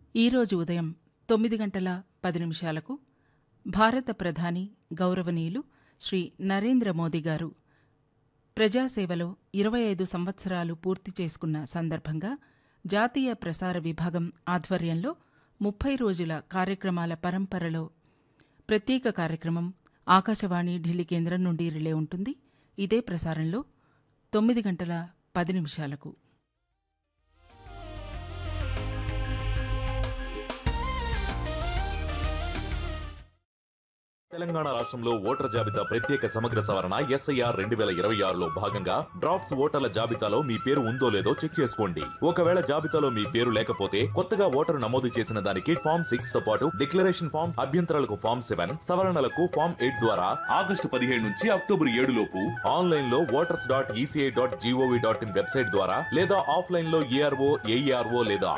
ఈరోజు ఉదయం తొమ్మిది గంటల పది నిమిషాలకు భారత ప్రధాని గౌరవనీయులు శ్రీ నరేంద్ర మోదీ గారు ప్రజాసేవలో ఇరవై ఐదు సంవత్సరాలు పూర్తి చేసుకున్న సందర్భంగా జాతీయ ప్రసార విభాగం ఆధ్వర్యంలో ముప్పై రోజుల కార్యక్రమాల పరంపరలో ప్రత్యేక కార్యక్రమం ఆకాశవాణి ఢిల్లీ కేంద్రం నుండి రిలే ఉంటుంది ఇదే ప్రసారంలో తొమ్మిది గంటల పది నిమిషాలకు తెలంగాణ రాష్ట్రంలో ఓటర్ జాబితా ప్రత్యేక సమగ్ర సవరణ ఎస్ఐఆర్ రెండు వేల ఇరవై ఆరులో భాగంగా డ్రాఫ్ట్స్ ఓటర్ల జాబితాలో మీ పేరు ఉందో లేదో చెక్ చేసుకోండి ఒకవేళ జాబితాలో మీ పేరు లేకపోతే కొత్తగా ఓటరు నమోదు చేసిన దానికి ఫామ్ సిక్స్ తో పాటు డిక్లరేషన్ ఫామ్ అభ్యంతరాలకు ఫామ్ సెవెన్ సవరణలకు ఫామ్ ఎయిట్ ద్వారా ఆగస్టు పదిహేడు నుంచి అక్టోబర్ ఏడు లోపు ఆన్లైన్ లో voters dot ECI dot GOV dot in website ద్వారా లేదా ఆఫ్లైన్ లో ఏఆర్ఓ ఏఈఆర్ఓ లేదా